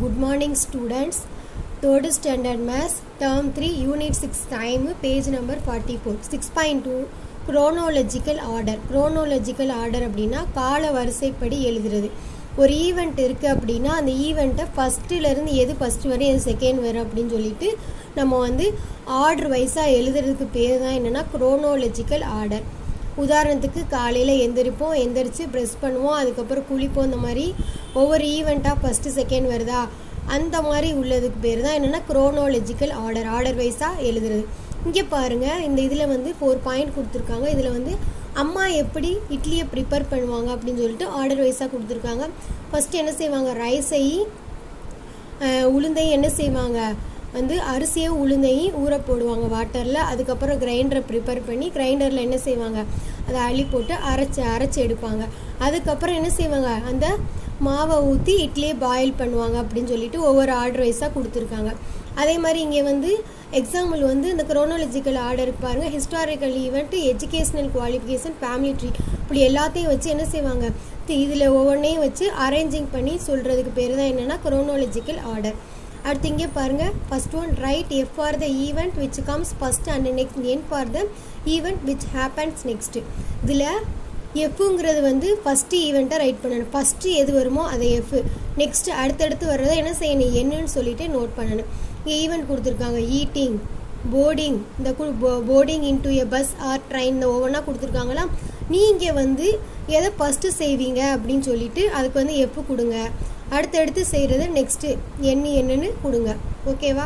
Good morning students. Third standard maths, term 3, unit 6 time, page number 44. 6.2 chronological order. chronological order அப்படின்னா கால வரிசைப்படி எழுதுறது ஒரு ஈவெண்ட் இருக்குது அப்படின்னா அந்த ஈவெண்ட்டை ஃபஸ்ட்டுலேருந்து எது ஃபஸ்ட்டு வரும் எது செகண்ட் வரும் அப்படின்னு சொல்லிட்டு நம்ம வந்து ஆர்டர் வைஸாக எழுதுறதுக்கு பேர் தான் என்னென்னா குரோனாலஜிக்கல் ஆர்டர் உதாரணத்துக்கு காலையில் எந்திரிப்போம் எந்திரிச்சு ப்ரெஸ் பண்ணுவோம் அதுக்கப்புறம் குளிப்போம் இந்த மாதிரி ஒவ்வொரு ஈவெண்ட்டாக ஃபஸ்ட்டு செகண்ட் வருதா அந்த மாதிரி உள்ளதுக்கு பேர் தான் என்னென்னா குரோனாலஜிக்கல் ஆர்டர் ஆர்டர் வைஸாக எழுதுறது இங்கே பாருங்கள் இந்த இதில் வந்து ஃபோர் பாயிண்ட் கொடுத்துருக்காங்க இதில் வந்து அம்மா எப்படி இட்லியை ப்ரிப்பேர் பண்ணுவாங்க அப்படின்னு சொல்லிட்டு ஆர்டர் வைஸாக கொடுத்துருக்காங்க ஃபஸ்ட்டு என்ன செய்வாங்க ரைஸை உளுந்தையும் என்ன செய்வாங்க வந்து அரிசியும் உளுந்தையும் ஊற போடுவாங்க வாட்டரில் அதுக்கப்புறம் கிரைண்டரை ப்ரிப்பேர் பண்ணி கிரைண்டரில் என்ன செய்வாங்க அதை அள்ளி போட்டு அரைச்சி அரைச்சி எடுப்பாங்க அதுக்கப்புறம் என்ன செய்வாங்க அந்த மாவை ஊற்றி இட்லியே பாயில் பண்ணுவாங்க அப்படின்னு சொல்லிட்டு ஒவ்வொரு ஆர்டர் வைஸாக கொடுத்துருக்காங்க அதே மாதிரி இங்கே வந்து எக்ஸாம்பிள் வந்து இந்த குரோனாலஜிக்கல் ஆர்டருக்கு பாருங்கள் historical event educational qualification family tree இப்படி எல்லாத்தையும் வச்சு என்ன செய்வாங்க இதில் ஒவ்வொன்றையும் வச்சு அரேஞ்சிங் பண்ணி சொல்கிறதுக்கு பேர் தான் என்னென்னா குரோனாலஜிக்கல் ஆர்டர் அடுத்து இங்கே பாருங்கள் first one right F for the event which comes first and next N for the event which happens next இதில் எஃப்ங்கிறது வந்து ஃபஸ்ட்டு ஈவெண்ட்டை ரைட் பண்ணணும் ஃபஸ்ட்டு எது வருமோ அதை எஃப் நெக்ஸ்ட்டு அடுத்தடுத்து வர்றதை என்ன செய்யணும் என்னன்னு சொல்லிட்டு நோட் பண்ணணும் இங்கே ஈவெண்ட் கொடுத்துருக்காங்க ஈட்டிங் போர்டிங் இந்த boarding into a bus or train இந்த ஒவ்வொன்றா கொடுத்துருக்காங்களா நீங்கள் வந்து எதை ஃபஸ்ட்டு செய்வீங்க அப்படின்னு சொல்லிட்டு அதுக்கு வந்து எஃப் கொடுங்க அடுத்தடுத்து செய்கிறது நெக்ஸ்ட்டு என்ன என்னன்னு கொடுங்க ஓகேவா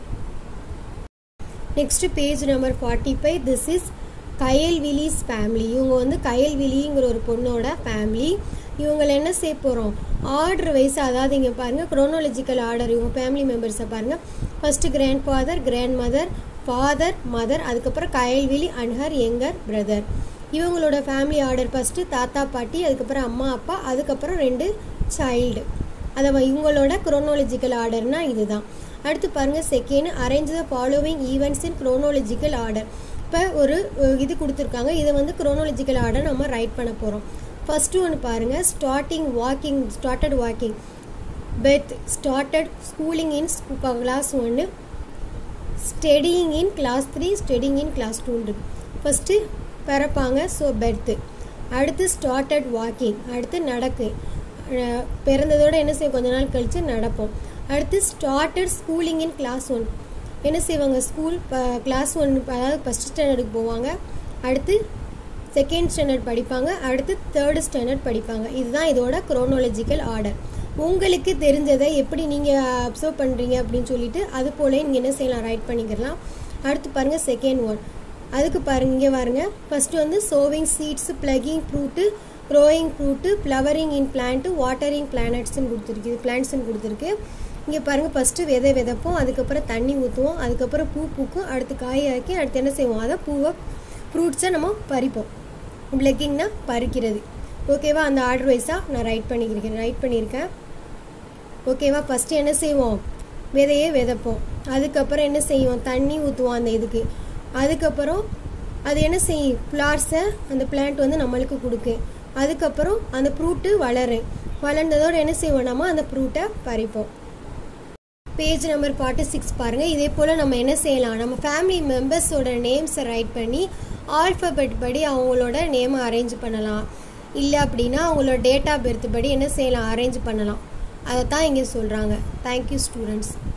next page number forty five this is Kayalvizhi's family இவங்க வந்து கயல்விலிங்கிற ஒரு பொண்ணோட ஃபேமிலி இவங்களை என்ன செய்ய போகிறோம் ஆர்டர் வைஸ் அதாவது இங்கே பாருங்கள் குரோனாலஜிக்கல் ஆர்டர் இவங்க ஃபேமிலி மெம்பர்ஸை பாருங்கள் first grandfather grandmother father mother அதுக்கப்புறம் Kayalvizhi and her younger brother இவங்களோட ஃபேமிலி ஆர்டர் ஃபஸ்ட்டு தாத்தா பாட்டி அதுக்கப்புறம் அம்மா அப்பா அதுக்கப்புறம் ரெண்டு சைல்டு அதை இவங்களோட குரோனாலஜிக்கல் ஆர்டர்னா இதுதான் அடுத்து பாருங்கள் second arrange the following events in chronological order இப்போ ஒரு இது கொடுத்துருக்காங்க இதை வந்து குரோனாலஜிக்கல் ஆர்டர் நம்ம ரைட் பண்ண போகிறோம் ஃபஸ்ட்டு ஒன்று பாருங்கள் starting walking started walking birth started schooling in class ஒன்று studying in class three studying in class டூன்னு இருக்கு ஃபஸ்ட்டு பிறப்பாங்க ஸோ பெர்த்து அடுத்து ஸ்டார்டட் வாக்கிங் அடுத்து நடக்கு பிறந்ததோடு என்ன செய்வோம் கொஞ்ச நாள் கழித்து நடப்போம் அடுத்து started schooling in class one என்ன செய்வாங்க ஸ்கூல் கிளாஸ் ஒன் அதாவது ஃபஸ்ட் ஸ்டாண்டர்டுக்கு போவாங்க அடுத்து செகண்ட் ஸ்டாண்டர்ட் படிப்பாங்க அடுத்து தேர்டு ஸ்டாண்டர்ட் படிப்பாங்க இதுதான் இதோட குரோனாலஜிக்கல் ஆர்டர் உங்களுக்கு தெரிஞ்சதை எப்படி நீங்கள் அப்சர்வ் பண்ணுறீங்க அப்படின்னு சொல்லிட்டு அது போல நீங்கள் என்ன செய்யலாம் ரைட் பண்ணிக்கலாம் அடுத்து பாருங்கள் செகண்ட் ஒன் அதுக்கு பாருங்க இங்கே பாருங்க ஃபஸ்ட்டு வந்து sowing seeds plucking fruit growing fruit flowering in plant watering பிளானட்ஸ்னு கொடுத்துருக்கு இது பிளான்ட்ஸ்னு கொடுத்துருக்கு இங்கே பாருங்கள் ஃபஸ்ட்டு விதை விதைப்போம் அதுக்கப்புறம் தண்ணி ஊற்றுவோம் அதுக்கப்புறம் பூ பூக்கும் அடுத்து காய் ஆக்கி அடுத்து என்ன செய்வோம் அதை பூவை ஃப்ரூட்ஸை நம்ம பறிப்போம் பிளக்கிங்னா பறிக்கிறது ஓகேவா அந்த ஆர்டர் வைஸாக நான் ரைட் பண்ணிக்கிறேன் ரைட் பண்ணியிருக்கேன் ஓகேவா ஃபஸ்ட்டு என்ன செய்வோம் விதையே விதைப்போம் அதுக்கப்புறம் என்ன செய்வோம் தண்ணி ஊற்றுவோம் அந்த இதுக்கு அதுக்கப்புறம் அது என்ன செய்யும் ஃப்ளார்ஸை அந்த பிளான்ட் வந்து நம்மளுக்கு கொடுக்கு அதுக்கப்புறம் அந்த ஃப்ரூட்டு வளரும் வளர்ந்ததோடு என்ன செய்வோம் நம்ம அந்த ஃப்ரூட்டை பறிப்போம் பேஜ் நம்பர் ஃபார்ட்டி சிக்ஸ் பாருங்கள் இதே போல் நம்ம என்ன செய்யலாம் நம்ம ஃபேமிலி மெம்பர்ஸோட நேம்ஸை ரைட் பண்ணி ஆல்ஃபபெட் படி அவங்களோட நேமை அரேஞ்ச் பண்ணலாம் இல்லை அப்படின்னா அவங்களோட டேட் ஆஃப் பர்த் படி என்ன செய்யலாம் அரேஞ்ச் பண்ணலாம் அதை தான் இங்கே சொல்கிறாங்க தேங்க்யூ ஸ்டூடெண்ட்ஸ்